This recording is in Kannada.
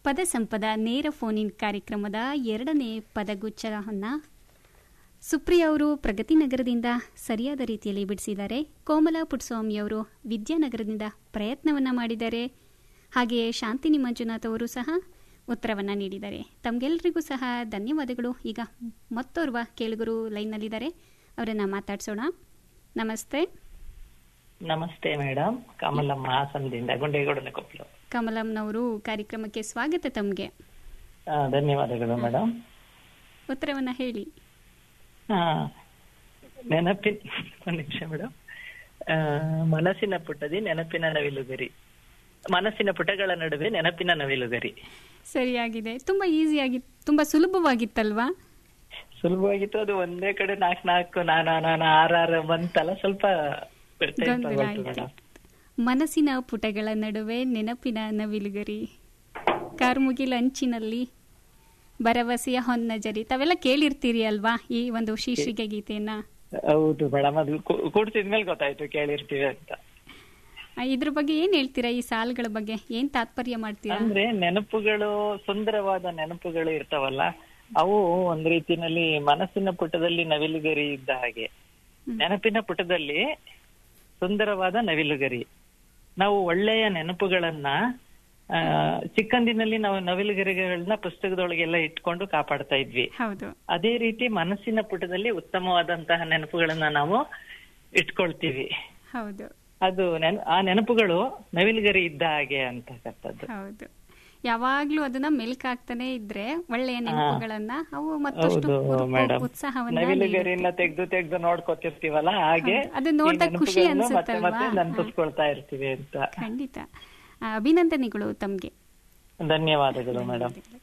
ಪದ ಸಂಪದ ನೇರ ಫೋನ್ ಇನ್ ಕಾರ್ಯಕ್ರಮದ ಎರಡನೇ ಪದಗುಚ್ಛವನ್ನು ಸುಪ್ರಿಯಾ ಅವರು ಪ್ರಗತಿ ನಗರದಿಂದ ಸರಿಯಾದ ರೀತಿಯಲ್ಲಿ ಬಿಡಿಸಿದ್ದಾರೆ ಕೋಮಲ ಪುಟ್ಸ್ವಾಮಿಯವರು ವಿದ್ಯಾನಗರದಿಂದ ಪ್ರಯತ್ನವನ್ನ ಮಾಡಿದ್ದಾರೆ ಹಾಗೆಯೇ ಶಾಂತಿನಿ ಮಂಜುನಾಥ್ ಅವರು ಸಹ ಉತ್ತರವನ್ನ ನೀಡಿದ್ದಾರೆ ತಮಗೆಲ್ಲರಿಗೂ ಸಹ ಧನ್ಯವಾದಗಳು ಈಗ ಮತ್ತೋರ್ವ ಕೇಳುಗರು ಲೈನ್ನಲ್ಲಿದ್ದಾರೆ ಅವರನ್ನ ಮಾತಾಡ್ಸೋಣ ನಮಸ್ತೆ ನಮಸ್ತೆ ಮೇಡಮ್ ಕಮಲಮ್ಮ ಹಾಸನದಿಂದ ಗುಂಡೇಗೌಡನ ಕೊಪ್ಪಲು ಕಮಲಂನವರು ಕಾರ್ಯಕ್ರಮಕ್ಕೆ ಸ್ವಾಗತ ತಮಗೆ ಆ, ಧನ್ಯವಾದಗಳು ಮೇಡಮ್ ಉತ್ತರವನ್ನ ಹೇಳಿ ಆ, ನೆನಪಿನ ಒಂದ್ ನಿಮಿಷ ಮೇಡಮ್ ಆ, ಮನಸ್ಸಿನ ಪುಟದಿ ನೆನಪಿನ ನವಿಲುಗರಿ ಮನಸ್ಸಿನ ಪುಟಗಳ ನಡುವೆ ನೆನಪಿನ ನವಿಲುಗರಿ ಸರಿಯಾಗಿದೆ ತುಂಬಾ ಈಸಿಯಾಗಿ ತುಂಬಾ ಸುಲಭವಾಗಿತ್ತಲ್ವಾ ಸುಲಭವಾಗಿತ್ತು ಅದು ಒಂದೇ ಕಡೆ ನಾಲ್ಕು ನಾಲ್ಕು ನಾನಾ ನಾನಾ ಆರಾರು ಬಂತಲ್ಲ ಸ್ವಲ್ಪ time ಗೊಂದಲ ತಗೊಳ್ತು ಆಯ್ತು ಮೇಡಮ್ ಮನಸ್ಸಿನ ಪುಟಗಳ ನಡುವೆ ನೆನಪಿನ ನವಿಲುಗರಿ ಕಾರ್ಮುಗಿಲ ಅಂಚಿನಲ್ಲಿ ಭರವಸೆಯ ಹೊನ್ನಜರಿ ತಾವೆಲ್ಲ ಕೇಳಿರ್ತೀರಿ ಅಲ್ವಾ ಈ ಒಂದು ಶೀರ್ಷಿಕೆ ಗೀತೆಯನ್ನ ಹೌದು ಮೇಡಮ್ ಅದು ಕೂಡ್ಸಿದ್ಮೇಲೆ ಗೊತ್ತಾಯ್ತು ಕೇಳಿರ್ತೀವಿ ಅಂತ ಆ, ಇದ್ರ ಬಗ್ಗೆ ಏನ್ ಹೇಳ್ತೀರಾ ಈ ಸಾಲುಗಳ ಬಗ್ಗೆ ಏನ್ ತಾತ್ಪರ್ಯ ಮಾಡ್ತೀರಾ ಅಂದ್ರೆ ನೆನಪುಗಳು ಸುಂದರವಾದ ನೆನಪುಗಳು ಇರ್ತಾವಲ್ಲ ಅವು ಒಂದ್ ರೀತಿನಲ್ಲಿ ಮನಸ್ಸಿನ ಪುಟದಲ್ಲಿ ನವಿಲುಗರಿ ಇದ್ದ ಹಾಗೆ ನೆನಪಿನ ಪುಟದಲ್ಲಿ ಸುಂದರವಾದ ನವಿಲುಗರಿ ನಾವು ಒಳ್ಳೆಯ ನೆನಪುಗಳನ್ನ ಆ, ಚಿಕ್ಕಂದಿನಲ್ಲಿ ನಾವು ನವಿಲುಗರಿಗಳನ್ನ ಪುಸ್ತಕದೊಳಗೆಲ್ಲ ಇಟ್ಕೊಂಡು ಕಾಪಾಡ್ತಾ ಇದ್ವಿ ಹೌದು ಅದೇ ರೀತಿ ಮನಸ್ಸಿನ ಪುಟದಲ್ಲಿ ಉತ್ತಮವಾದಂತಹ ನೆನಪುಗಳನ್ನ ನಾವು ಇಟ್ಕೊಳ್ತೀವಿ ಹೌದು ಅದು ನೆನ ಆ ನೆನಪುಗಳು ನವಿಲುಗರಿ ಇದ್ದ ಹಾಗೆ ಅಂತಕ್ಕಂಥದ್ದು ಹೌದು ಯಾವಾಗ್ಲೂ ಅದನ್ನ ಮೆಲ್ಕಾಗ್ತಾನೆ ಇದ್ರೆ ಒಳ್ಳೆಯ ನೆನಪುಗಳನ್ನ ಅವು ಮತ್ತಷ್ಟು ಹೌದು ಹುರುಪು, ಮೇಡಮ್ ಉತ್ಸಾಹವನ್ನ ನವಿಲುಗರಿನ ತೆಗ್ದು ತೆಗ್ದು ನೋಡ್ಕೊತಿರ್ತೀವಲ್ಲ ಹಾಗೆ ಹೌದು. ಅದು ನೋಡ್ದಾಗ ಈ ಖುಷಿ ನೆನಪುಗಳನ್ನ ಮತ್ತೆ ಅನ್ಸುತ್ತಲ್ವಾ? ಮತ್ತೆ ನೆನಪಿಸ್ಕೊಳ್ತಾ ಇರ್ತೀವಿ ಅಂತ ಖಂಡಿತ ಆ, ಅಭಿನಂದನೆಗಳು ತಮ್ಗೆ ಧನ್ಯವಾದಗಳು ಮೇಡಮ್